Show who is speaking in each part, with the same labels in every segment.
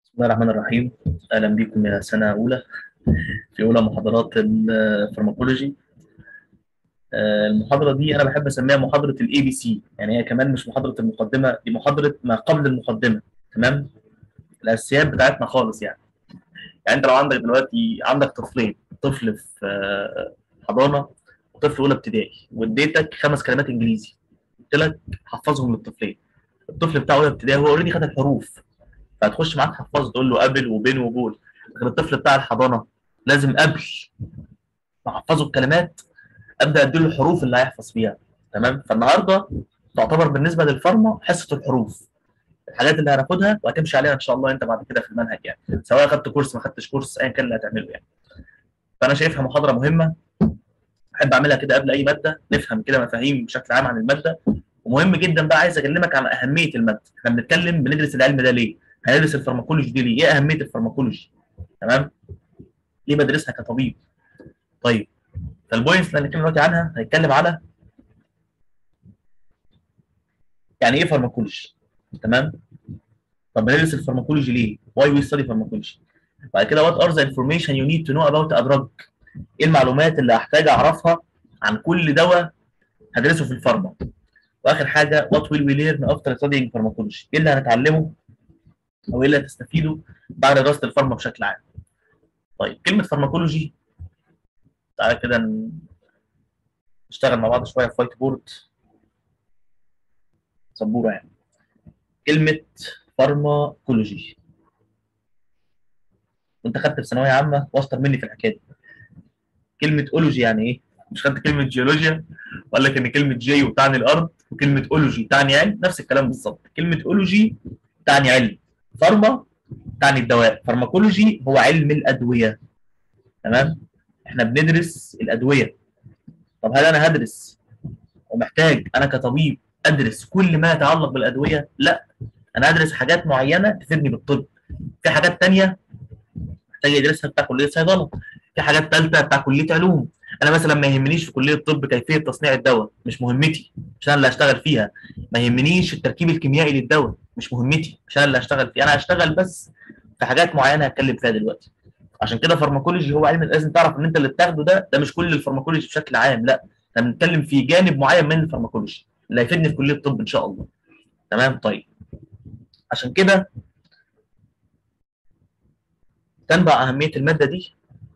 Speaker 1: بسم الله الرحمن الرحيم اهلا بكم يا سنه اولى في اولى محاضرات الفارماكولوجي آه، المحاضره دي انا بحب اسميها محاضره الاي بي سي يعني هي كمان مش محاضره المقدمه دي محاضره ما قبل المقدمه تمام الاساسيات بتاعتنا خالص يعني يعني انت لو عندك دلوقتي عندك طفلين طفل في آه، حضانه وطفل اولى ابتدائي واديتك خمس كلمات انجليزي قلت لك حفظهم للطفلين الطفل بتاع اولى ابتدائي هو اوريدي خد الحروف فهتخش معاك تحفظه تقول له قبل وبين وبول لكن الطفل بتاع الحضانه لازم قبل ما احفظه الكلمات ابدا اديله الحروف اللي هيحفظ فيها تمام فالنهارده تعتبر بالنسبه للفارما حصه الحروف الحاجات اللي هناخدها وهتمشي عليها ان شاء الله انت بعد كده في المنهج يعني سواء خدت كورس ما خدتش كورس ايا كان اللي هتعمله يعني فانا شايفها محاضره مهمه احب اعملها كده قبل اي ماده نفهم كده مفاهيم بشكل عام عن الماده ومهم جدا بقى عايز اكلمك عن اهميه الماده احنا بنتكلم بندرس العلم ده ليه هندرس الفارماكولوجي دي ليه ايه اهميه الفارماكولوجي تمام ليه بدرسها كطبيب طيب فالبوينتس اللي هنتكلم دلوقتي عنها هنتكلم على يعني ايه فارماكولوجي تمام طب بندرس الفارماكولوجي ليه واي وي ستدي فارماكولوجي بعد كده وات ار ذا انفورميشن يو نيد تو نو اباوت ا دراج ايه المعلومات اللي هحتاج اعرفها عن كل دواء هدرسه في الفارما واخر حاجه وات ويل وي ليرن افتر ستادينج فارماكولوجي ايه اللي هنتعلمه او ايه اللي هتستفيدوا بعد دراسه الفارما بشكل عام طيب كلمه فارماكولوجي تعالى كده ن- نشتغل مع بعض شويه في وايت بورد سبوره يعني كلمه فارماكولوجي وانت خدت في ثانويه عامه واشطر مني في الحكايه دي كلمه اولوجي يعني ايه مش خدت كلمه جيولوجيا ولا كان كلمه جي وتعني الارض وكلمه اولوجي تعني علم نفس الكلام بالظبط كلمه اولوجي تعني علم فارما تعني الدواء فارماكولوجي هو علم الادويه تمام احنا بندرس الادويه طب هل انا هدرس ومحتاج انا كطبيب ادرس كل ما يتعلق بالادويه لا انا ادرس حاجات معينه تفيدني بالطب في حاجات تانية محتاج ادرسها بتاع كليه صيدله في حاجات ثالثه بتاع كليه علوم انا مثلا ما يهمنيش في كليه الطب كيفيه تصنيع الدواء مش مهمتي مش انا اللي هشتغل فيها ما يهمنيش التركيب الكيميائي للدواء مش مهمتي مش انا اللي هشتغل فيها انا هشتغل بس في حاجات معينه هتكلم فيها دلوقتي عشان كده فارماكولوجي هو علم لازم تعرف ان انت اللي بتاخده ده ده مش كل الفارماكولوجي بشكل عام لا احنا بنتكلم في جانب معين من الفارماكولوجي اللي هيفيدني في كليه الطب ان شاء الله تمام طيب عشان كده تنبع اهميه الماده دي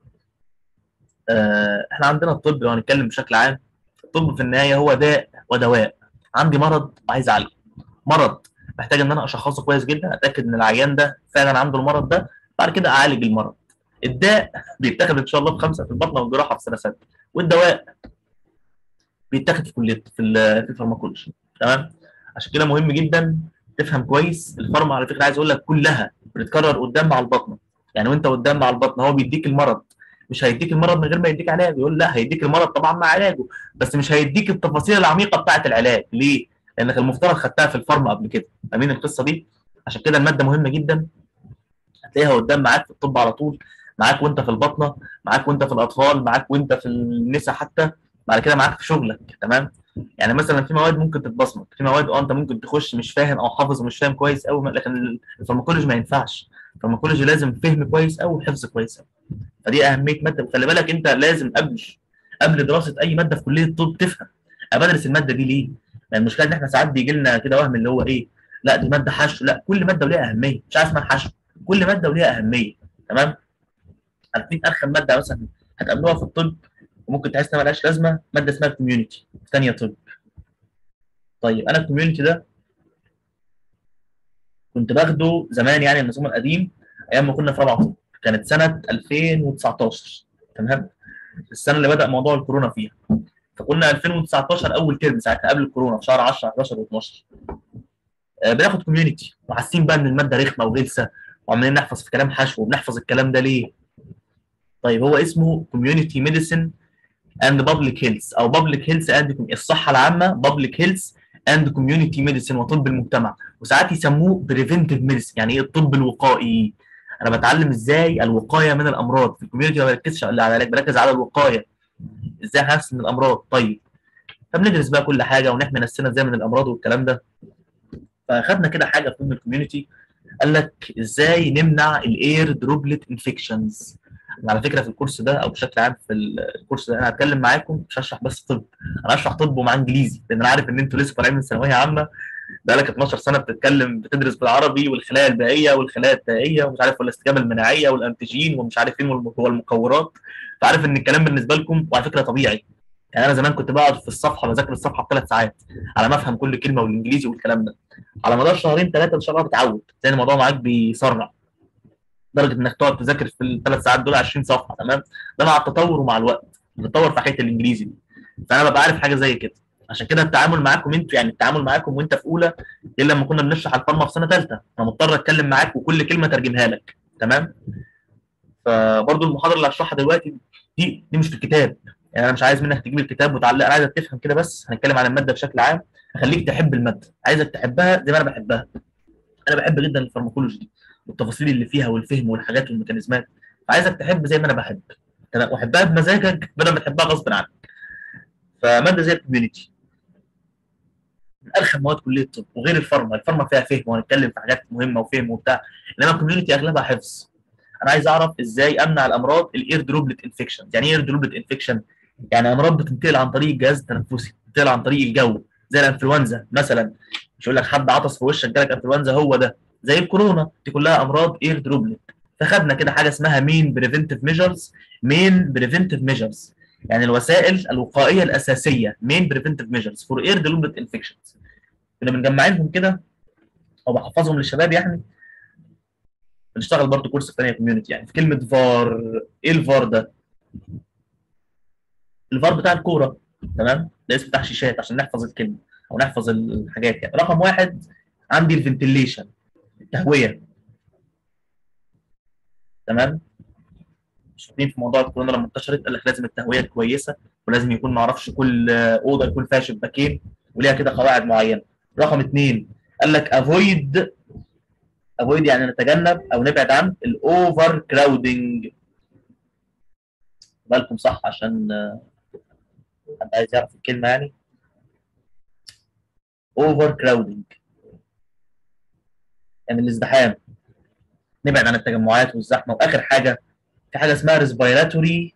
Speaker 1: آه، احنا عندنا الطب لو هنتكلم بشكل عام الطب في النهايه هو داء ودواء عندي مرض وعايز اعالجه مرض محتاج ان انا اشخصه كويس جدا اتاكد ان العيان ده فعلا عنده المرض ده بعد كده اعالج المرض الداء بيتاخد ان شاء الله في خمسه في البطنه والجراحه في سنه سته والدواء بيتاخد في كليه في ال- في الفارماكولوجي تمام عشان كده مهم جدا تفهم كويس الفارما على فكره عايز اقول لك كلها بتتكرر قدام مع البطنه يعني وانت قدام مع البطنه هو بيديك المرض مش هيديك المرض من غير ما يديك علاج يقول لا هيديك المرض طبعا مع علاجه بس مش هيديك التفاصيل العميقه بتاعه العلاج ليه؟ لانك المفترض خدتها في الفارما قبل كده فاهمين القصه دي؟ عشان كده الماده مهمه جدا هتلاقيها قدام معاك في الطب على طول معاك وانت في البطنه معاك وانت في الاطفال معاك وانت في النساء حتى بعد كده معاك في شغلك تمام يعني مثلا في مواد ممكن تتبصمج في مواد اه انت ممكن تخش مش فاهم او حافظ ومش فاهم كويس قوي لكن الفارماكولوجي ما ينفعش الفارماكولوجي لازم فهم كويس قوي وحفظ كويس قوي فدي اهميه ماده وخلي بالك انت لازم قبل قبل دراسه اي ماده في كليه الطب تفهم انا بدرس الماده دي ليه؟ لان المشكله ان احنا ساعات بيجي لنا كده وهم اللي هو ايه؟ لا دي ماده حشو لا كل ماده وليها اهميه مش عارف اسمها حشو كل ماده وليها اهميه تمام؟ عارفين ارخم ماده مثلا هتقابلوها في الطب وممكن تحس انها ملهاش لازمه ماده اسمها الكوميونتي في ثانيه طب طيب انا الكوميونتي ده كنت باخده زمان يعني النظام القديم ايام ما كنا في رابعه طب كانت سنه 2019 تمام السنه اللي بدا موضوع الكورونا فيها فكنا 2019 اول ترم ساعتها قبل الكورونا في شهر 10 11 و12 آه بناخد كوميونتي وحاسين بقى ان الماده رخمه وغلسه وعمالين نحفظ في كلام حشو وبنحفظ الكلام ده ليه؟ طيب هو اسمه كوميونتي ميديسن اند بابليك هيلث او بابليك هيلث اند الصحه العامه بابليك هيلث اند كوميونتي ميديسن وطب المجتمع وساعات يسموه بريفنتيف ميديسن يعني ايه الطب الوقائي انا بتعلم ازاي الوقايه من الامراض في الكوميونتي ما بركزش على العلاج بركز على الوقايه ازاي احسن من الامراض طيب فبندرس بقى كل حاجه ونحمي نفسنا ازاي من الامراض والكلام ده فاخدنا كده حاجه في ضمن الكوميونتي قال لك ازاي نمنع الاير دروبلت انفكشنز على فكره في الكورس ده او بشكل عام في الكورس ده انا هتكلم معاكم مش هشرح بس طب انا هشرح طب ومع انجليزي لان انا عارف ان انتوا لسه طالعين من ثانويه عامه بقالك 12 سنه بتتكلم بتدرس بالعربي والخلايا البيئيه والخلايا التائيه ومش عارف والاستجابه المناعيه والانتيجين ومش عارف ايه والمكورات فعارف ان الكلام بالنسبه لكم وعلى فكره طبيعي يعني انا زمان كنت بقعد في الصفحه بذاكر الصفحه بثلاث ساعات على ما افهم كل كلمه والانجليزي والكلام ده على مدار شهرين ثلاثه ان شاء الله بتعود تلاقي الموضوع معاك بيسرع لدرجه انك تقعد تذاكر في الثلاث ساعات دول 20 صفحه تمام ده مع التطور ومع الوقت بتطور في حكايه الانجليزي دي فانا ببقى عارف حاجه زي كده عشان كده التعامل معاكم انتوا يعني التعامل معاكم وانت في اولى الا لما كنا بنشرح الفارما في سنه ثالثه انا مضطر اتكلم معاك وكل كلمه ترجمها لك تمام فبرضو المحاضره اللي هشرحها دلوقتي دي دي مش في الكتاب يعني انا مش عايز منك تجيب الكتاب وتعلق انا عايزك تفهم كده بس هنتكلم عن الماده بشكل عام هخليك تحب الماده عايزك تحبها زي ما انا بحبها انا بحب جدا الفارماكولوجي دي والتفاصيل اللي فيها والفهم والحاجات والميكانيزمات فعايزك تحب زي ما انا بحب تمام وحبها بمزاجك بدل ما تحبها غصب عنك فماده زي الكوميونتي من ارخم مواد كليه الطب وغير الفارما الفارما فيها فهم وهنتكلم في حاجات مهمه وفهم وبتاع انما الكوميونتي اغلبها حفظ انا عايز اعرف ازاي امنع الامراض الاير دروبلت انفكشن يعني ايه اير دروبلت انفكشن يعني امراض بتنتقل عن طريق الجهاز التنفسي بتنتقل عن طريق الجو زي الانفلونزا مثلا مش يقول لك حد عطس في وشك جالك انفلونزا هو ده زي الكورونا دي كلها امراض اير دروبلت فخدنا كده حاجه اسمها مين بريفنتيف ميجرز مين بريفنتيف ميجرز يعني الوسائل الوقائيه الاساسيه مين بريفنتيف ميجرز فور اير دروبلت انفكشنز كنا بنجمعينهم كده او بحفظهم للشباب يعني بنشتغل برضه كورس في ثانيه كوميونتي يعني في كلمه فار ايه الفار ده؟ الفار بتاع الكوره تمام؟ ده اسم بتاع شيشات عشان نحفظ الكلمه او نحفظ الحاجات يعني رقم واحد عندي الفنتليشن التهويه تمام؟ مش فاهمين في موضوع الكورونا لما انتشرت قال لك لازم التهويه كويسه ولازم يكون ما اعرفش كل اوضه يكون فيها شباكين وليها كده قواعد معينه رقم اثنين قال لك افويد افويد يعني نتجنب او نبعد عن الاوفر كراودنج بالكم صح عشان حد عايز يعرف الكلمه يعني اوفر كراودنج يعني الازدحام نبعد عن التجمعات والزحمه واخر حاجه في حاجه اسمها ريسبيراتوري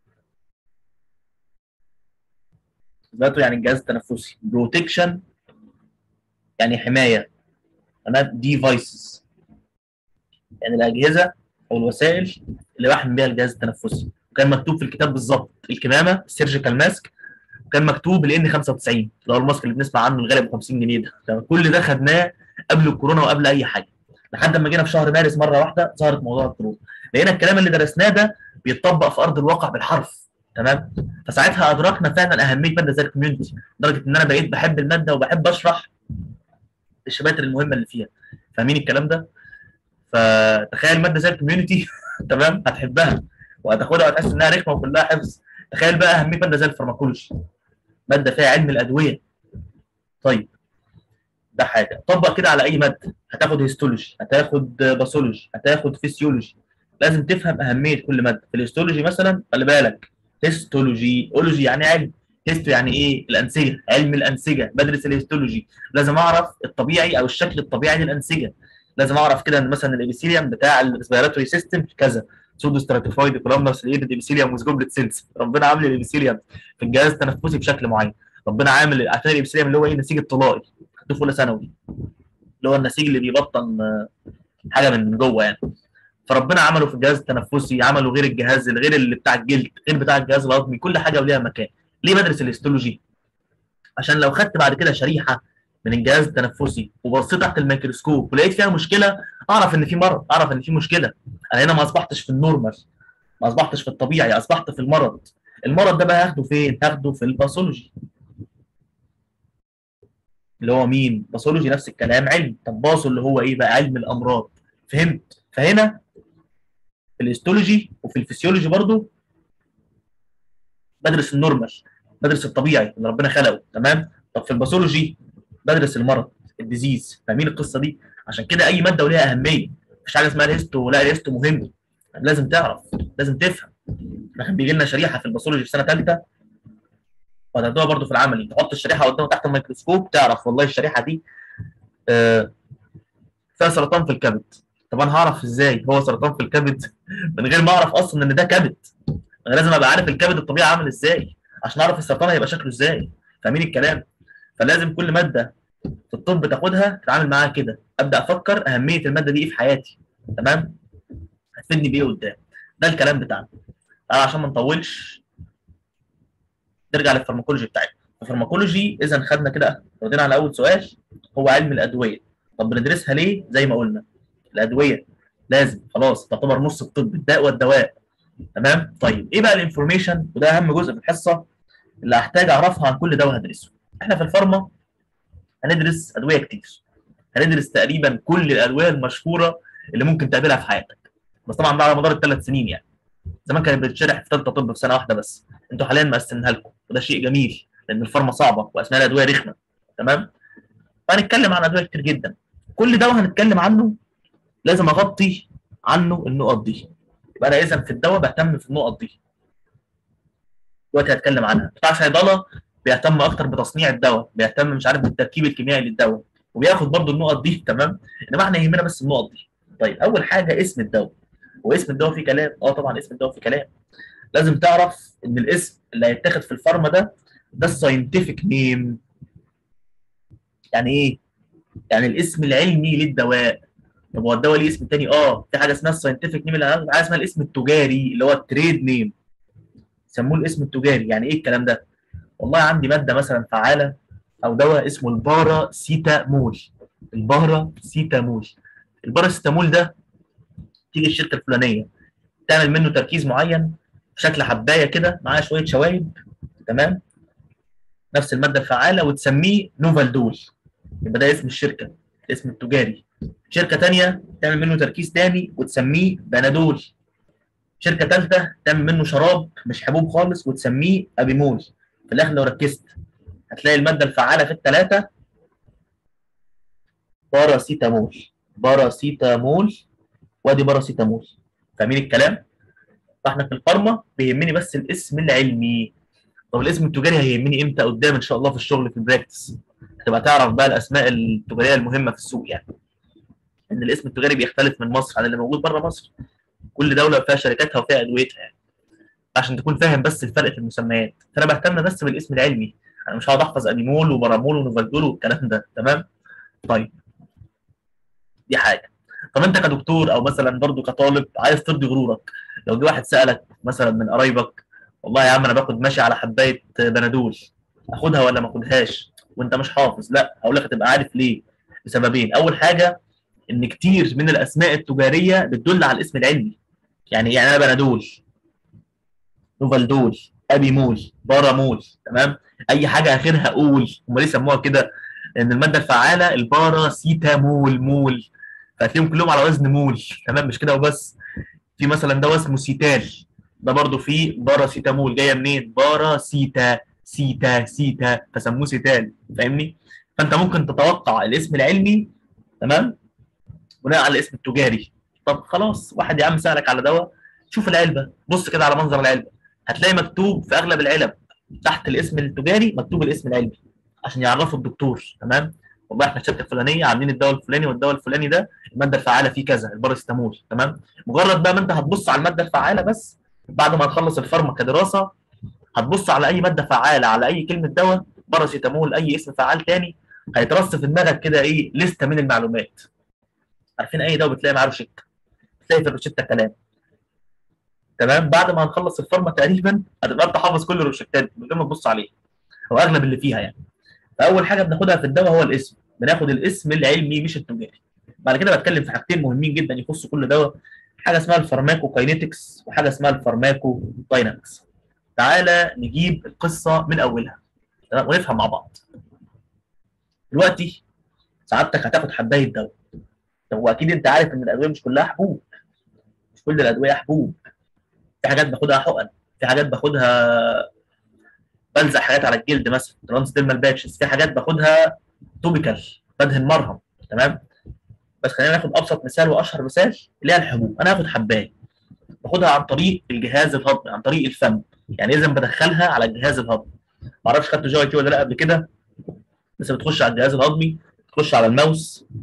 Speaker 1: ريسبيراتوري يعني الجهاز التنفسي بروتكشن يعني حمايه تمام ديفايسز يعني الاجهزه او الوسائل اللي بحمي بيها الجهاز التنفسي وكان مكتوب في الكتاب بالظبط الكمامه السيرجيكال ماسك وكان مكتوب الان 95 اللي هو الماسك اللي بنسمع عنه الغالي ب 50 جنيه ده كل ده خدناه قبل الكورونا وقبل اي حاجه لحد ما جينا في شهر مارس مره واحده ظهرت موضوع الكورونا لقينا الكلام اللي درسناه ده بيتطبق في ارض الواقع بالحرف تمام فساعتها ادركنا فعلا اهميه ماده زي الكوميونتي لدرجه ان انا بقيت بحب الماده وبحب اشرح الشباتر المهمه اللي فيها فاهمين الكلام ده فتخيل ماده زي الكوميونتي تمام هتحبها وهتاخدها وهتحس انها رخمه وكلها حفظ تخيل بقى اهميه ماده زي الفارماكولوجي ماده فيها علم الادويه طيب ده حاجه طبق كده على اي ماده هتاخد هيستولوجي هتاخد باثولوجي هتاخد فيسيولوجي لازم تفهم اهميه كل ماده في الهيستولوجي مثلا خلي بالك هيستولوجي اولوجي يعني علم هيستو يعني ايه الانسجه علم الانسجه بدرس الهيستولوجي لازم اعرف الطبيعي او الشكل الطبيعي للانسجه لازم اعرف كده ان مثلا الابيثيليوم بتاع الريسبيراتوري سيستم كذا سودو ستراتيفايد كولومنس الايدد ابيثيليوم وسجوبلت سيلز ربنا عامل الابيثيليوم في الجهاز التنفسي بشكل معين ربنا عامل عشان الابيثيليوم اللي هو ايه النسيج الطلائي خدته في اولى ثانوي اللي هو النسيج اللي بيبطن حاجه من جوه يعني فربنا عمله في الجهاز التنفسي عمله غير الجهاز غير اللي بتاع الجلد غير بتاع الجهاز الهضمي كل حاجه وليها مكان ليه بدرس الهيستولوجي عشان لو خدت بعد كده شريحه من الجهاز التنفسي وبصيت تحت الميكروسكوب ولقيت فيها مشكله اعرف ان في مرض اعرف ان في مشكله انا هنا ما اصبحتش في النورمال ما اصبحتش في الطبيعي اصبحت في المرض المرض ده بقى هاخده فين هاخده في الباثولوجي اللي هو مين باثولوجي نفس الكلام علم طب باثو اللي هو ايه بقى علم الامراض فهمت فهنا في الهيستولوجي وفي الفسيولوجي برضو بدرس النورمال بدرس الطبيعي اللي ربنا خلقه تمام طب في الباثولوجي بدرس المرض الديزيز فاهمين القصه دي عشان كده اي ماده وليها اهميه مفيش حاجه اسمها الهيستو لا الهيستو مهم لازم تعرف لازم تفهم احنا كان بيجي لنا شريحه في الباثولوجي في سنه ثالثه وهتاخدوها برضه في العملي تحط الشريحه قدامك تحت الميكروسكوب تعرف والله الشريحه دي آه فيها سرطان في الكبد طب انا هعرف ازاي هو سرطان في الكبد من غير ما اعرف اصلا ان ده كبد انا لازم ابقى عارف الكبد الطبيعي عامل ازاي عشان اعرف السرطان هيبقى شكله ازاي فاهمين الكلام فلازم كل ماده في الطب تاخدها تتعامل معاها كده ابدا افكر اهميه الماده دي ايه في حياتي تمام هتفيدني بايه قدام ده الكلام بتاعنا تعالى عشان ما نطولش نرجع للفارماكولوجي بتاعتنا الفارماكولوجي اذا خدنا كده ردينا على اول سؤال هو علم الادويه طب بندرسها ليه زي ما قلنا الادويه لازم خلاص تعتبر نص الطب الداء والدواء تمام طيب ايه بقى الانفورميشن وده اهم جزء في الحصه اللي هحتاج اعرفها عن كل دواء هدرسه احنا في الفارما هندرس ادويه كتير هندرس تقريبا كل الادويه المشهوره اللي ممكن تقابلها في حياتك بس طبعا ده على مدار الثلاث سنين يعني زمان كانت بتتشرح في ثالثه طب في سنه واحده بس انتوا حاليا مقسمينها لكم وده شيء جميل لان الفارما صعبه واسماء الادويه رخمه تمام فهنتكلم عن ادويه كتير جدا كل دواء هنتكلم عنه لازم اغطي عنه النقط دي يبقى انا اذا في الدواء بهتم في النقط دي دلوقتي هتكلم عنها بتاع صيدله بيهتم اكتر بتصنيع الدواء بيهتم مش عارف بالتركيب الكيميائي للدواء وبياخد برضو النقط دي تمام انما احنا يهمنا بس النقط دي طيب اول حاجه اسم الدواء واسم الدواء فيه كلام اه طبعا اسم الدواء فيه كلام لازم تعرف ان الاسم اللي هيتاخد في الفارما ده ده الساينتفك نيم يعني ايه يعني الاسم العلمي للدواء طب هو الدواء ليه اسم تاني اه في حاجه اسمها الساينتفك نيم اللي حاجه اسمها الاسم التجاري اللي هو التريد نيم سموه الاسم التجاري يعني ايه الكلام ده والله عندي ماده مثلا فعاله او دواء اسمه البارا سيتامول البارا سيتامول البارا سيتامول ده تيجي الشركه الفلانيه تعمل منه تركيز معين في شكل حبايه كده معاه شويه شوايب تمام نفس الماده الفعاله وتسميه نوفالدول يبقى ده اسم الشركه الاسم التجاري شركه ثانيه تعمل منه تركيز ثاني وتسميه بنادول شركه ثالثه تعمل منه شراب مش حبوب خالص وتسميه ابيمول في الاخر لو ركزت هتلاقي الماده الفعاله في الثلاثه باراسيتامول باراسيتامول وادي باراسيتامول فاهمين الكلام؟ فاحنا في الفارما بيهمني بس الاسم العلمي طب الاسم التجاري هيهمني امتى قدام ان شاء الله في الشغل في البراكتس هتبقى تعرف بقى الاسماء التجاريه المهمه في السوق يعني ان الاسم التجاري بيختلف من مصر عن اللي موجود بره مصر كل دوله فيها شركاتها وفيها ادويتها يعني عشان تكون فاهم بس الفرق في المسميات فانا بهتم بس بالاسم العلمي انا مش هقعد احفظ انيمول وبرامول ونوفالدول والكلام ده تمام طيب دي حاجه طب انت كدكتور او مثلا برضو كطالب عايز ترضي غرورك لو جه واحد سالك مثلا من قرايبك والله يا عم انا باخد ماشي على حبايه بنادول اخدها ولا ما اخدهاش وانت مش حافظ لا هقول لك هتبقى عارف ليه لسببين اول حاجه ان كتير من الاسماء التجاريه بتدل على الاسم العلمي يعني يعني انا بنادول نوفالدول ابيمول بارامول تمام اي حاجه اخرها قول هم ليه سموها كده لان الماده الفعاله الباراسيتامول مول فهتلاقيهم كلهم على وزن مول تمام مش كده وبس في مثلا دواء اسمه سيتال ده برضو فيه باراسيتامول جايه منين باراسيتا سيتا سيتا فسموه سيتال فاهمني فانت ممكن تتوقع الاسم العلمي تمام بناء على الاسم التجاري طب خلاص واحد يا عم سالك على دواء شوف العلبه بص كده على منظر العلبه هتلاقي مكتوب في اغلب العلب تحت الاسم التجاري مكتوب الاسم العلمي عشان يعرفوا الدكتور تمام والله احنا الشركه الفلانيه عاملين الدواء الفلاني والدواء الفلاني ده الماده الفعاله فيه كذا الباراسيتامول تمام مجرد بقى ما انت هتبص على الماده الفعاله بس بعد ما تخلص الفارما كدراسه هتبص على اي ماده فعاله على اي كلمه دواء باراسيتامول اي اسم فعال تاني هيترص في دماغك كده ايه لسته من المعلومات عارفين اي دواء بتلاقي معاه روشته بتلاقي في الروشته كلام تمام بعد ما هنخلص الفارما تقريبا هتبقى انت حافظ كل الروشتات من غير ما تبص عليه او اغلب اللي فيها يعني فاول حاجه بناخدها في الدواء هو الاسم بناخد الاسم العلمي مش التجاري بعد كده بتكلم في حاجتين مهمين جدا يخصوا كل دواء حاجه اسمها الفارماكو كاينيتكس وحاجه اسمها الفارماكو داينامكس تعالى نجيب القصه من اولها تمام ونفهم مع بعض دلوقتي سعادتك هتاخد حبايه دواء طب واكيد انت عارف ان الادويه مش كلها حبوب مش كل الادويه حبوب في حاجات باخدها حقن في حاجات باخدها بلزق حاجات على الجلد مثلا ترانس ديرمال باتشز في حاجات باخدها توبيكال بدهن مرهم تمام بس خلينا ناخد ابسط مثال واشهر مثال اللي هي الحبوب انا هاخد حبايه باخدها عن طريق الجهاز الهضمي عن طريق الفم يعني اذا بدخلها على الجهاز الهضمي ما اعرفش خدت جوي ولا لا قبل كده بس بتخش على الجهاز الهضمي تخش على الماوس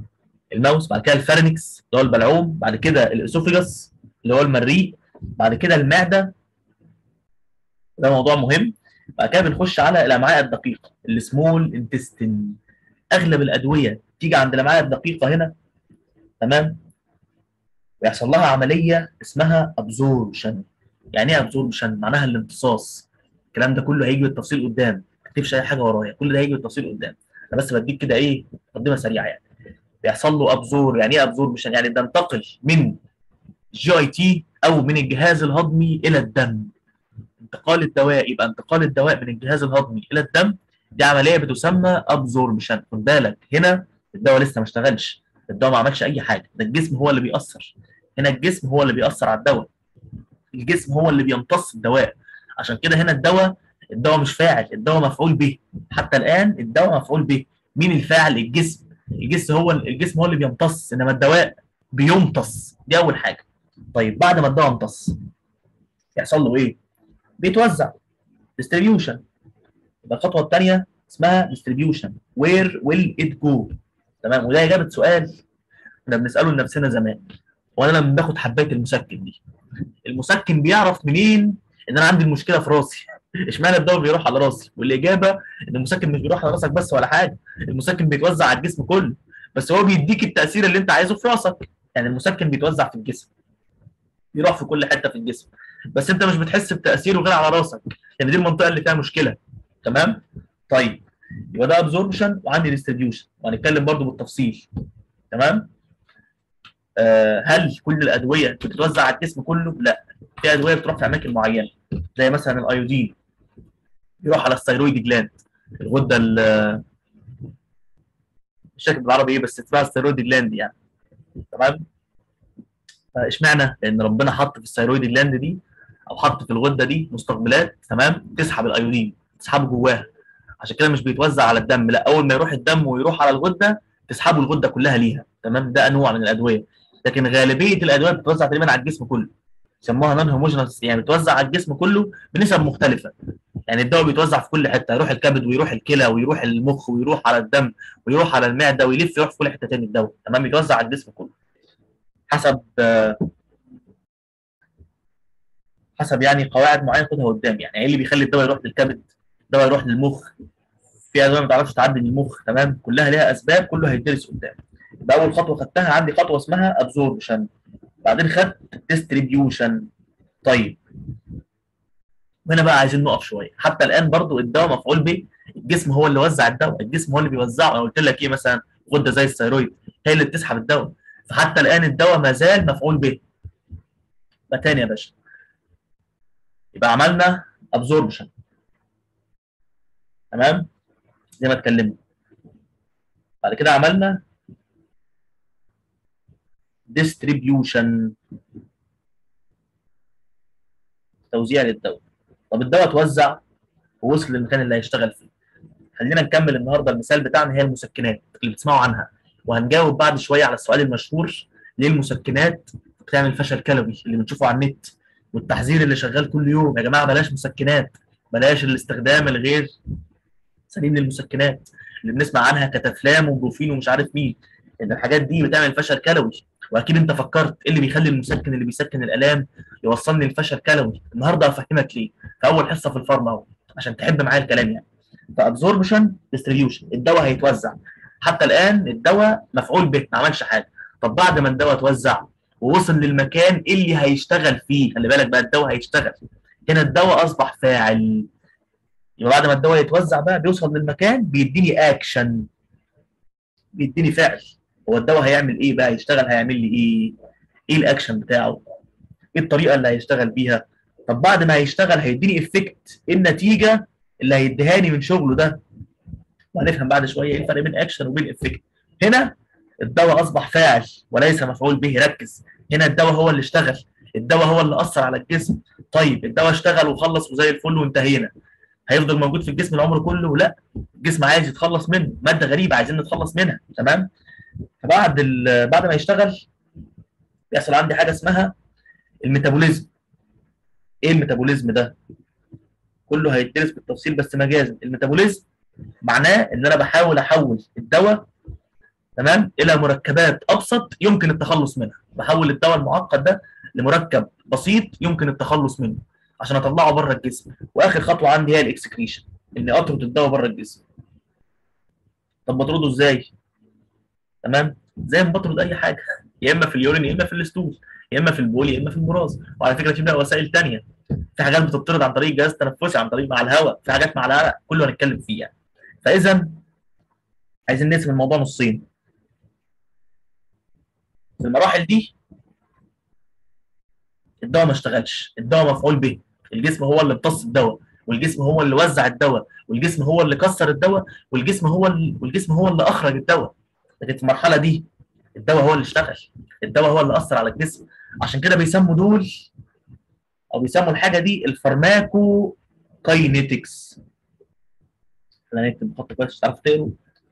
Speaker 1: الماوس بعد كده الفارنكس اللي هو البلعوم بعد كده الاسوفيجاس اللي هو المريء بعد كده المعده ده موضوع مهم بعد كده بنخش على الامعاء الدقيقه السمول انتستين اغلب الادويه تيجي عند الامعاء الدقيقه هنا تمام ويحصل لها عمليه اسمها ابزوربشن يعني ايه ابزوربشن معناها الامتصاص الكلام ده كله هيجي بالتفصيل قدام ما تكتبش اي حاجه ورايا كل ده هيجي بالتفصيل قدام انا بس بديك كده ايه مقدمه سريعه يعني بيحصل له ابزور يعني ايه ابزوربشن يعني بينتقل من جي اي تي او من الجهاز الهضمي الى الدم انتقال الدواء يبقى انتقال الدواء من الجهاز الهضمي الى الدم دي عمليه بتسمى ابزوربشن خد بالك هنا الدواء لسه ما اشتغلش الدواء ما عملش اي حاجه ده الجسم هو اللي بيأثر هنا الجسم هو اللي بيأثر على الدواء الجسم هو اللي بيمتص الدواء عشان كده هنا الدواء الدواء مش فاعل الدواء مفعول به حتى الان الدواء مفعول به مين الفاعل الجسم الجسم هو الجسم هو اللي بيمتص انما الدواء بيمتص دي اول حاجه طيب بعد ما الدواء امتص يحصل له ايه بيتوزع ديستريبيوشن يبقى الخطوه الثانيه اسمها ديستريبيوشن وير ويل ات جو تمام وده اجابه سؤال كنا بنساله لنفسنا زمان وانا لما باخد حبايه المسكن دي المسكن بيعرف منين ان انا عندي المشكله في راسي اشمعنى الدواء بيروح على راسي والاجابه ان المسكن مش بيروح على راسك بس ولا حاجه المسكن بيتوزع على الجسم كله بس هو بيديك التاثير اللي انت عايزه في راسك يعني المسكن بيتوزع في الجسم بيروح في كل حته في الجسم بس انت مش بتحس بتاثيره غير على راسك يعني دي المنطقه اللي فيها مشكله تمام طيب يبقى ده ابزوربشن وعندي ديستريبيوشن وهنتكلم برضو بالتفصيل تمام آه هل كل الادويه بتتوزع على الجسم كله لا في ادويه بتروح في اماكن معينه زي مثلا الايودين يروح على الثيرويد جلاند الغده مش فاكر بالعربي ايه بس اسمها الثيرويد جلاند يعني تمام اشمعنى؟ لان ربنا حط في الثيرويد جلاند دي او حط في الغده دي مستقبلات تمام تسحب الايودين تسحبه جواها عشان كده مش بيتوزع على الدم لا اول ما يروح الدم ويروح على الغده تسحبه الغده كلها ليها تمام ده انواع من الادويه لكن غالبيه الادويه بتتوزع تقريبا على الجسم كله يسموها نون هوموجينس يعني بتوزع على الجسم كله بنسب مختلفه يعني الدواء بيتوزع في كل حته يروح الكبد ويروح الكلى ويروح المخ ويروح على الدم ويروح على المعده ويلف يروح في كل حته تاني الدواء تمام بيتوزع على الجسم كله حسب حسب يعني قواعد معينه خدها قدام يعني ايه اللي بيخلي الدواء يروح للكبد الدواء يروح للمخ في ادويه ما تعرفش تعدي للمخ تمام كلها ليها اسباب كله هيدرس قدام يبقى اول خطوه خدتها عندي خطوه اسمها ابزوربشن بعدين خدت ديستريبيوشن طيب هنا بقى عايزين نقف شويه حتى الان برضو الدواء مفعول به الجسم هو اللي وزع الدواء الجسم هو اللي بيوزعه انا قلت لك ايه مثلا غده زي الثيرويد هي اللي بتسحب الدواء فحتى الان الدواء ما زال مفعول به يبقى تاني يا باشا يبقى عملنا ابزوربشن تمام زي ما اتكلمنا بعد كده عملنا ديستريبيوشن توزيع للدواء طب الدواء اتوزع ووصل للمكان اللي هيشتغل فيه خلينا نكمل النهارده المثال بتاعنا هي المسكنات اللي بتسمعوا عنها وهنجاوب بعد شويه على السؤال المشهور ليه المسكنات بتعمل فشل كلوي اللي بنشوفه على النت والتحذير اللي شغال كل يوم يا جماعه بلاش مسكنات بلاش الاستخدام الغير سليم للمسكنات اللي بنسمع عنها كتفلام وبروفين ومش عارف مين ان الحاجات دي بتعمل فشل كلوي واكيد انت فكرت ايه اللي بيخلي المسكن اللي بيسكن الالام يوصلني لفشل كلوي النهارده هفهمك ليه في اول حصه في الفارما اهو عشان تحب معايا الكلام يعني فابزوربشن ديستريبيوشن الدواء هيتوزع حتى الان الدواء مفعول به ما عملش حاجه طب بعد ما الدواء اتوزع ووصل للمكان اللي هيشتغل فيه خلي بالك بقى الدواء هيشتغل هنا الدواء اصبح فاعل يبقى بعد ما الدواء يتوزع بقى بيوصل للمكان بيديني اكشن بيديني فعل هو الدواء هيعمل ايه بقى يشتغل هيعمل لي ايه ايه الاكشن بتاعه ايه الطريقه اللي هيشتغل بيها طب بعد ما هيشتغل هيديني افكت ايه النتيجه اللي هيديهاني من شغله ده وهنفهم بعد شويه ايه الفرق بين اكشن وبين افكت هنا الدواء اصبح فاعل وليس مفعول به ركز هنا الدواء هو اللي اشتغل الدواء هو اللي اثر على الجسم طيب الدواء اشتغل وخلص وزي الفل وانتهينا هيفضل موجود في الجسم العمر كله لا الجسم عايز يتخلص منه ماده غريبه عايزين نتخلص منها تمام فبعد بعد ما يشتغل بيحصل عندي حاجه اسمها الميتابوليزم ايه الميتابوليزم ده كله هيدرس بالتفصيل بس مجازا الميتابوليزم معناه ان انا بحاول احول الدواء تمام الى مركبات ابسط يمكن التخلص منها بحول الدواء المعقد ده لمركب بسيط يمكن التخلص منه عشان اطلعه بره الجسم واخر خطوه عندي هي الاكسكريشن اني اطرد الدواء بره الجسم طب بطرده ازاي تمام زي ما بطرد اي حاجه يا اما في اليورين يا اما في الستول يا اما في البول يا اما في المراز وعلى فكره في بقى وسائل ثانيه في حاجات بتطرد عن طريق الجهاز التنفسي عن طريق مع الهواء في حاجات مع العرق كله هنتكلم فيه يعني فاذا عايزين نقسم الموضوع نصين في المراحل دي الدواء ما اشتغلش الدواء مفعول به الجسم هو اللي امتص الدواء والجسم هو اللي وزع الدواء والجسم هو اللي كسر الدواء والجسم هو اللي والجسم هو اللي اخرج الدواء لكن في المرحله دي الدواء هو اللي اشتغل الدواء هو اللي اثر على الجسم عشان كده بيسموا دول او بيسموا الحاجه دي الفارماكو كاينيتكس خلينا نكتب خط كويس تعرف تقروا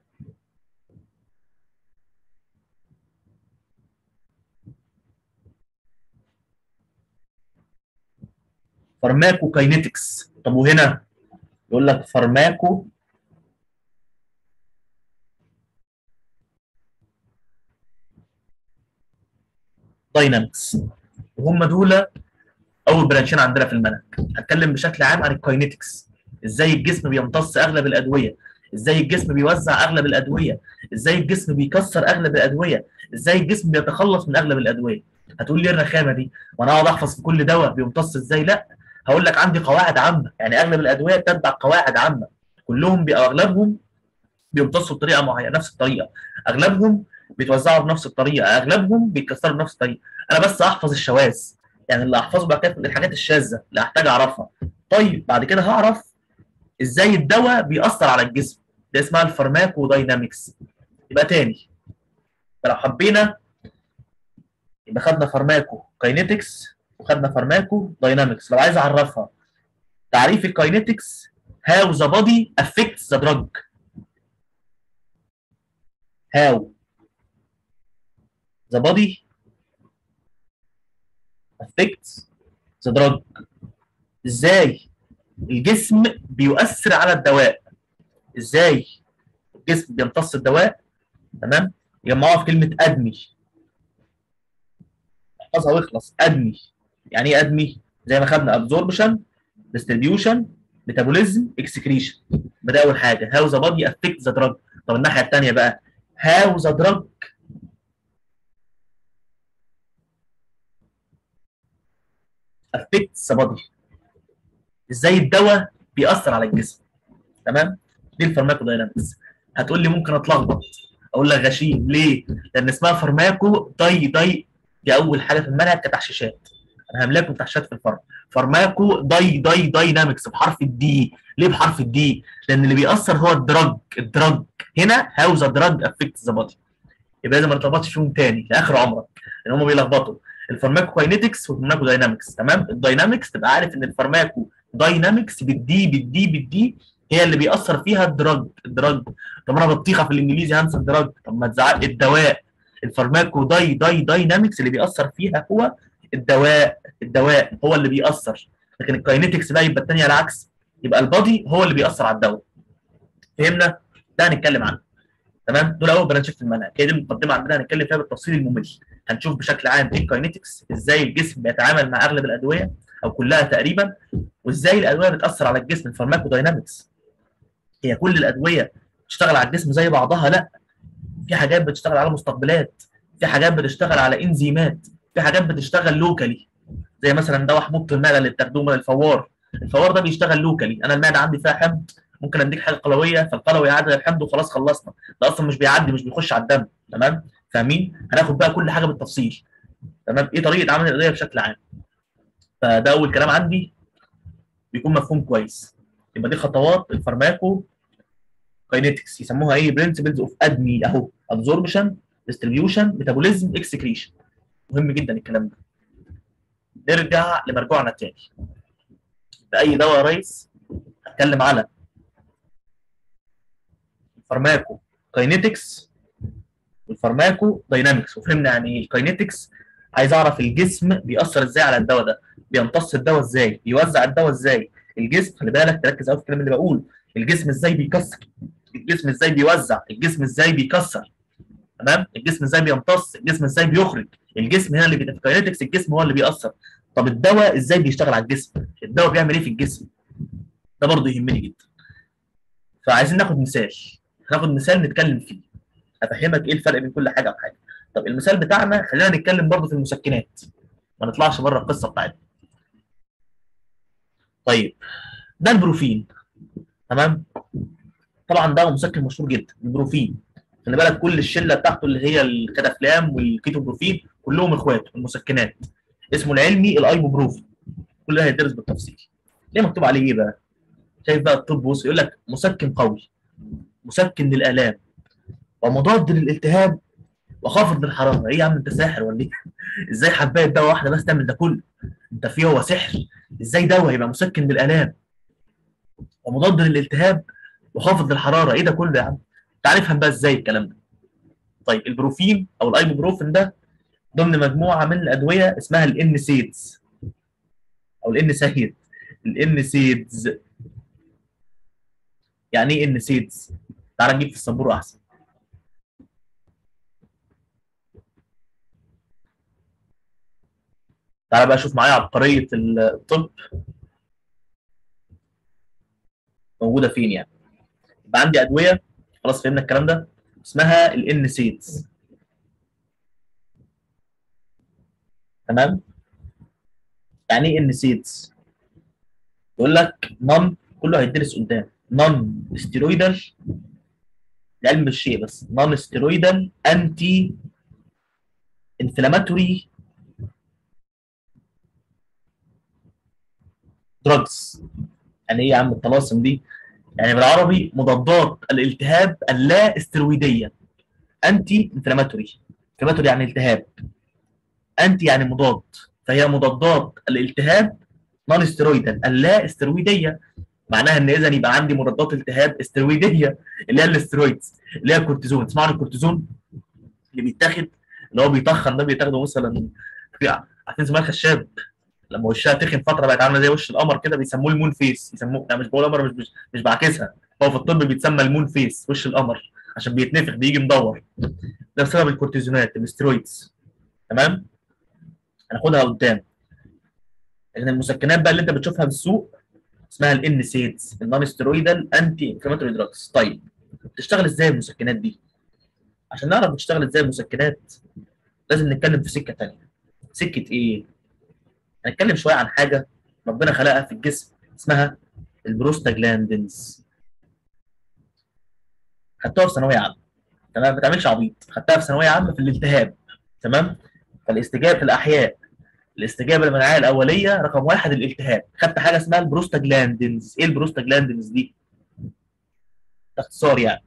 Speaker 1: فارماكو كاينيتكس طب وهنا يقول لك فارماكو داينامكس وهم دول اول برانشين عندنا في المنهج هتكلم بشكل عام عن الكاينيتكس ازاي الجسم بيمتص اغلب الادويه ازاي الجسم بيوزع اغلب الادويه ازاي الجسم بيكسر اغلب الادويه ازاي الجسم بيتخلص من اغلب الادويه هتقول لي الرخامه دي وانا اقعد احفظ في كل دواء بيمتص ازاي لا هقول لك عندي قواعد عامه يعني اغلب الادويه تتبع قواعد عامه كلهم بي اغلبهم بيمتصوا بطريقه معينه نفس الطريقه اغلبهم بيتوزعوا بنفس الطريقه اغلبهم بيتكسروا بنفس الطريقه انا بس احفظ الشواذ يعني اللي احفظه بقى كده الحاجات الشاذه اللي هحتاج اعرفها طيب بعد كده هعرف ازاي الدواء بيأثر على الجسم ده اسمها الفارماكو داينامكس يبقى تاني فلو حبينا يبقى خدنا فارماكو كاينيتكس وخدنا فارماكو داينامكس لو عايز اعرفها تعريف الكاينيتكس how the body affects the drug how the body affects the drug ازاي الجسم بيؤثر على الدواء ازاي الجسم بيمتص الدواء تمام يجمعوها في كلمه ادمي احفظها واخلص ادمي يعني ايه ادمي زي ما خدنا ابزوربشن ديستريبيوشن ميتابوليزم اكسكريشن ده اول حاجه هاو ذا بادي افكت ذا دراج طب الناحيه الثانيه بقى هاو ذا دراج افكت ذا بادي ازاي الدواء بيأثر على الجسم تمام دي الفارماكو داينامكس هتقول لي ممكن اتلخبط اقول لك غشيم ليه؟ لان اسمها فارماكو داي داي دي اول حاجه في المنهج كتحشيشات انا هملاكم تحشيشات في الفرق فارماكو داي داي داينامكس بحرف الدي ليه بحرف الدي؟ لان اللي بيأثر هو الدراج الدراج هنا هاو ذا دراج افكت ذا بادي يبقى لازم ما تلخبطش فيهم تاني لاخر عمرك لان هم بيلخبطوا الفارماكو كاينيتكس والفارماكو داينامكس تمام الداينامكس تبقى عارف ان الفارماكو داينامكس بالدي بالدي بالدي هي اللي بيأثر فيها الدراج الدراج طب انا بطيخه في الانجليزي هنسى الدراج طب ما تزعل الدواء الفارماكو داي داي داينامكس اللي بيأثر فيها هو الدواء الدواء هو اللي بيأثر لكن الكاينيتكس بقى يبقى الثانيه العكس يبقى البادي هو اللي بيأثر على الدواء فهمنا ده هنتكلم عنه تمام دول اول برانشات في المنهج هي دي المقدمه عندنا هنتكلم فيها بالتفصيل الممل هنشوف بشكل عام ايه الكاينيتكس ازاي الجسم بيتعامل مع اغلب الادويه او كلها تقريبا وازاي الادويه بتاثر على الجسم الفارماكو داينامكس هي كل الادويه بتشتغل على الجسم زي بعضها لا في حاجات بتشتغل على مستقبلات في حاجات بتشتغل على انزيمات في حاجات بتشتغل لوكالي زي مثلا دواء حموضه المعده اللي بتاخدوه من الفوار الفوار ده بيشتغل لوكالي انا المعده عندي فيها حمض ممكن اديك حاجه قلويه فالقلوي يعدل الحمض وخلاص خلصنا ده اصلا مش بيعدي مش بيخش على الدم تمام فاهمين هناخد بقى كل حاجه بالتفصيل تمام ايه طريقه عمل الادويه بشكل عام فده اول كلام عندي بيكون مفهوم كويس يبقى دي خطوات الفارماكو كاينيتكس يسموها ايه برنسبلز اوف ادمي اهو ابزوربشن ديستريبيوشن ميتابوليزم اكسكريشن مهم جدا الكلام ده نرجع لمرجوعنا التاني في اي دواء يا ريس هتكلم على الفارماكو كاينيتكس والفارماكو داينامكس وفهمنا يعني ايه الكاينيتكس عايز اعرف الجسم بيأثر ازاي على الدواء ده بيمتص الدواء ازاي بيوزع الدواء ازاي الجسم خلي بالك تركز قوي في الكلام اللي بقوله الجسم ازاي بيكسر الجسم ازاي بيوزع الجسم ازاي بيكسر تمام الجسم ازاي بيمتص الجسم ازاي بيخرج الجسم هنا اللي بيبقى في كاينetics الجسم هو اللي بيأثر طب الدواء ازاي بيشتغل على الجسم الدواء بيعمل ايه في الجسم ده برضه يهمني جدا فعايزين ناخد مثال هناخد مثال نتكلم فيه هفهمك ايه الفرق بين كل حاجه وحاجه طب المثال بتاعنا خلينا نتكلم برضه في المسكنات ما نطلعش بره القصه بتاعتنا طيب ده البروفين تمام طبعا ده مسكن مشهور جدا البروفين خلي بالك كل الشله بتاعته اللي هي الكتافلام والكيتوبروفين كلهم اخوات المسكنات اسمه العلمي الايبوبروفين كل ده هيدرس بالتفصيل ليه مكتوب عليه ايه بقى شايف بقى الطب بص يقول لك مسكن قوي مسكن للالام ومضاد للالتهاب وخافض للحراره ايه يا عم انت ساحر ولا ايه ازاي حبايه دواء واحده بس تعمل ده كله انت فيه هو سحر ازاي دواء يبقى مسكن للالام ومضاد للالتهاب وخافض للحراره ايه ده كله يا عم تعال نفهم بقى ازاي الكلام ده طيب البروفين او الايبوبروفين ده ضمن مجموعه من الادويه اسمها الان سيدز او الان سيد الان سيدز يعني ايه ان سيدز تعال نجيب في السبوره احسن تعال بقى شوف معايا عبقريه الطب موجوده فين يعني يبقى عندي ادويه خلاص فهمنا الكلام ده اسمها الان سيدز تمام يعني ايه ان سيدز يقول لك نون كله هيدرس قدام نون ستيرويدال لعلم الشيء بس نون ستيرويدال انتي انفلاماتوري دراجز يعني ايه يا عم الطلاسم دي يعني بالعربي مضادات الالتهاب اللا استرويديه انتي انفلاماتوري انفلاماتوري يعني التهاب انتي يعني مضاد فهي مضادات الالتهاب نون استرويدال اللا استرويديه معناها ان اذا يبقى عندي مضادات التهاب استرويديه اللي هي الاسترويدز اللي هي الكورتيزون تسمعوا عن الكورتيزون اللي بيتاخد اللي هو بيطخن ده بيتاخده مثلا عارفين زمان الخشاب لما وشها تخن فتره بقت عامله زي وش القمر كده بيسموه المون فيس يسموه لا مش بقول قمر مش مش, مش بعكسها هو في الطب بيتسمى المون فيس وش القمر عشان بيتنفخ بيجي مدور ده بسبب الكورتيزونات الاسترويدز تمام هناخدها قدام لكن المسكنات بقى اللي انت بتشوفها في السوق اسمها الان سيدز النون ستيرويدال انتي انفلاماتوري دراجز طيب بتشتغل ازاي المسكنات دي عشان نعرف بتشتغل ازاي المسكنات لازم نتكلم في سكه ثانيه سكه ايه هنتكلم شويه عن حاجه ربنا خلقها في الجسم اسمها البروستاجلاندينز خدتها في ثانويه عامه تمام ما تعملش عبيط خدتها في ثانويه عامه في الالتهاب تمام فالاستجابه في الاحياء الاستجابه المناعيه الاوليه رقم واحد الالتهاب خدت حاجه اسمها البروستاجلاندينز ايه البروستاجلاندينز دي باختصار يعني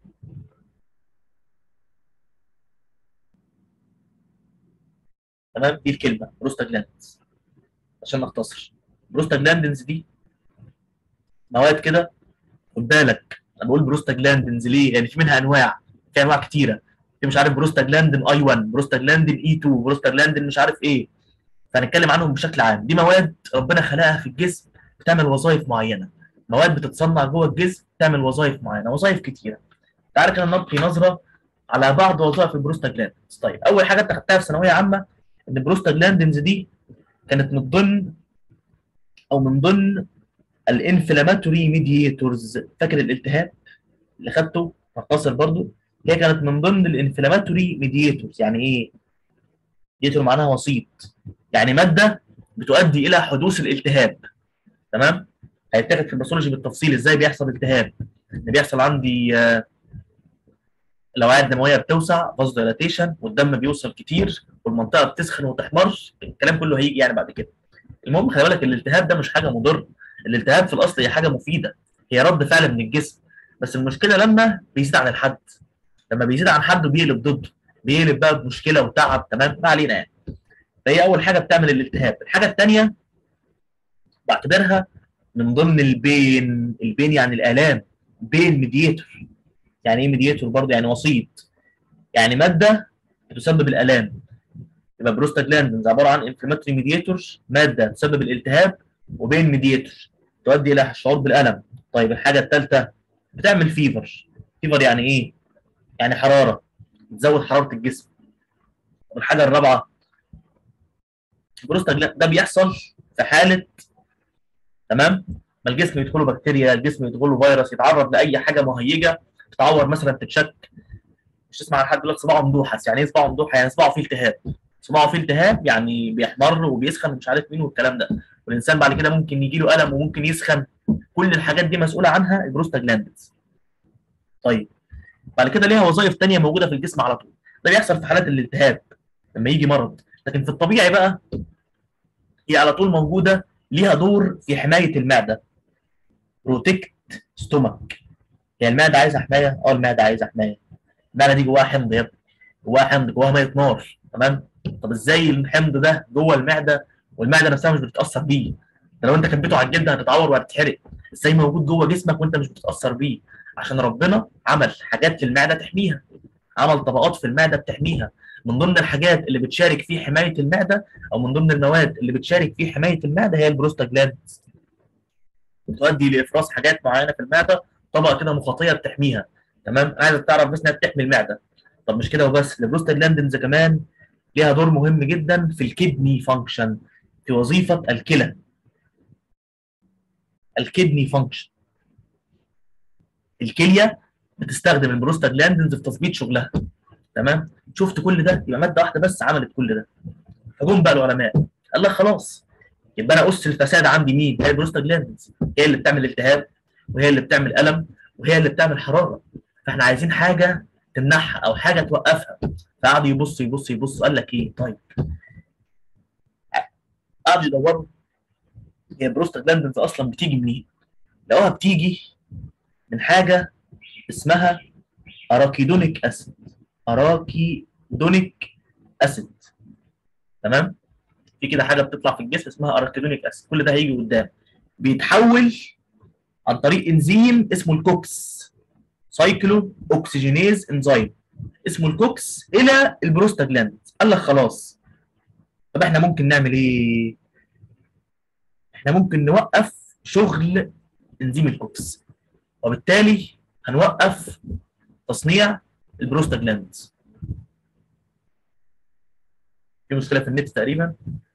Speaker 1: تمام دي الكلمه بروستاجلاندينز عشان نختصر بروستاجلاندينز دي مواد كده خد بالك انا بقول بروستاجلاندينز ليه؟ يعني في منها انواع في انواع كتيره في مش عارف بروستاجلاندين اي 1 بروستاجلاندين اي 2 بروستاجلاندين مش عارف ايه فهنتكلم عنهم بشكل عام دي مواد ربنا خلقها في الجسم بتعمل وظائف معينه مواد بتتصنع جوه الجسم بتعمل وظائف معينه وظائف كتيره تعالى كده نلقي نظره على بعض وظائف البروستاجلاندينز طيب اول حاجه انت خدتها في ثانويه عامه ان البروستاجلاندينز دي كانت من ضمن او من ضمن الانفلاماتوري ميدياتورز فاكر الالتهاب اللي خدته مختصر برضو هي كانت من ضمن الانفلاماتوري ميدياتورز يعني ايه ميدياتور معناها وسيط يعني ماده بتؤدي الى حدوث الالتهاب تمام هيتاخد في الباثولوجي بالتفصيل ازاي بيحصل التهاب ان بيحصل عندي الاوعيه الدمويه بتوسع فاز ديلاتيشن والدم بيوصل كتير والمنطقه بتسخن وتحمر الكلام كله هيجي يعني بعد كده المهم خلي بالك الالتهاب ده مش حاجه مضره الالتهاب في الاصل هي حاجه مفيده هي رد فعل من الجسم بس المشكله لما بيزيد عن الحد لما بيزيد عن حد بيقلب ضده بيقلب بقى بمشكله وتعب تمام ما علينا يعني فهي اول حاجه بتعمل الالتهاب الحاجه الثانيه بعتبرها من ضمن البين البين يعني الالام بين ميديتور يعني ايه ميديتور برضه يعني وسيط يعني ماده بتسبب الالام يبقى بروستاجلاندينز عباره عن انفلاماتوري ميديتورز ماده تسبب الالتهاب وبين ميديتور تؤدي الى الشعور بالالم طيب الحاجه الثالثه بتعمل فيفر فيفر يعني ايه يعني حراره بتزود حراره الجسم والحاجه الرابعه البروستاجلاند ده بيحصل في حاله تمام ما الجسم يدخله بكتيريا الجسم يدخله فيروس يتعرض لاي حاجه مهيجه تتعور مثلا تتشك مش تسمع عن حد يقول لك صباعه مدوحس يعني ايه صباعه مدوحس يعني صباعه فيه التهاب صباعه فيه التهاب يعني بيحمر وبيسخن ومش عارف مين والكلام ده والانسان بعد كده ممكن يجي له الم وممكن يسخن كل الحاجات دي مسؤوله عنها البروستاجلاندز طيب بعد كده ليها وظائف تانية موجوده في الجسم على طول ده بيحصل في حالات الالتهاب لما يجي مرض لكن في الطبيعي بقى هي على طول موجوده ليها دور في حمايه المعده بروتكت ستومك هي المعده عايزه حمايه اه المعده عايزه حمايه المعده دي جواها حمض يا ابني جواها حمض جواها ميه نار تمام طب ازاي الحمض ده جوه المعده والمعده نفسها مش بتتاثر بيه ده لو انت كبيته على الجلد هتتعور وهتتحرق ازاي موجود جوه جسمك وانت مش بتتاثر بيه عشان ربنا عمل حاجات للمعده تحميها عمل طبقات في المعده بتحميها من ضمن الحاجات اللي بتشارك في حمايه المعده او من ضمن المواد اللي بتشارك في حمايه المعده هي البروستاجلاندز بتؤدي لافراز حاجات معينه في المعده طبقه كده مخاطيه بتحميها تمام عايزك تعرف بس انها بتحمي المعده طب مش كده وبس البروستاجلاندنز كمان ليها دور مهم جدا في الكدني فانكشن في وظيفه الكلى الكدني فانكشن الكليه بتستخدم البروستاجلاندنز في تظبيط شغلها تمام شفت كل ده يبقى ماده واحده بس عملت كل ده فجم بقى العلماء قال لك خلاص يبقى انا اس الفساد عندي مين؟ هي البروستاجلاندنز هي اللي بتعمل التهاب وهي اللي بتعمل الم وهي اللي بتعمل حراره فاحنا عايزين حاجه تمنعها او حاجه توقفها فقعد يبص يبص يبص قال لك ايه طيب قعدوا يدوروا هي البروستاجلاندنز اصلا بتيجي منين؟ لقوها بتيجي من حاجه اسمها اراكيدونيك اسيد اراكيدونيك اسيد تمام؟ في كده حاجه بتطلع في الجسم اسمها اراكيدونيك اسيد كل ده هيجي قدام بيتحول عن طريق انزيم اسمه الكوكس سايكلو اوكسجينيز انزيم اسمه الكوكس الى البروستاجلاند قال لك خلاص طب احنا ممكن نعمل ايه احنا ممكن نوقف شغل انزيم الكوكس وبالتالي هنوقف تصنيع البروستاجلاند في مشكله في النت تقريبا